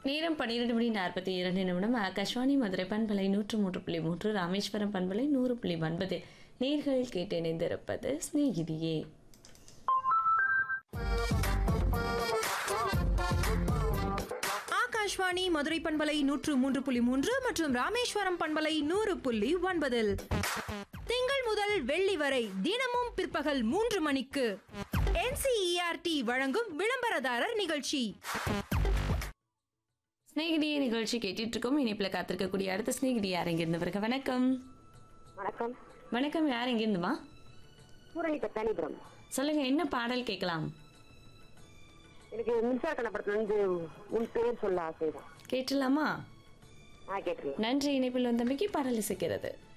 நேரம் பன்னிரெண்டு மணி நாற்பத்தி இரண்டு நிமிடம் ஆகாஷ்வாணி மதுரை பண்பலை நூற்று மூன்று புள்ளி மூன்று ராமேஸ்வரம் பண்பலை நூறு புள்ளி ஒன்பது நேர்கள் கேட்டு இணைந்திருப்பது சிநேகிதியே ஆகாஷ்வாணி மதுரை பண்பலை நூற்று மூன்று புள்ளி மூன்று மற்றும் ராமேஸ்வரம் பண்பலை நூறு புள்ளி ஒன்பதில் திங்கள் முதல் வெள்ளி வரை தினமும் பிற்பகல் மூன்று மணிக்கு என்சிஇஆர்டி வழங்கும் விளம்பரதாரர் நிகழ்ச்சி சிநேகிதியே நிகழ்ச்சி கேட்டுட்டு இருக்கோம் இணைப்பில் காத்திருக்கக்கூடிய அடுத்த சிநேகிதி யார் எங்கிருந்து வருக வணக்கம் வணக்கம் வணக்கம் யார் எங்கிருந்துமா பூரணி பத்தானிபுரம் சொல்லுங்க என்ன பாடல் கேட்கலாம் எனக்கு மின்சார கணப்படத்துல இருந்து உன் பேர் சொல்ல ஆசைதான் கேட்டலாமா ஆ கேட்டுருங்க நன்றி இணைப்பில் வந்தமைக்கு பாடல் இசைக்கிறது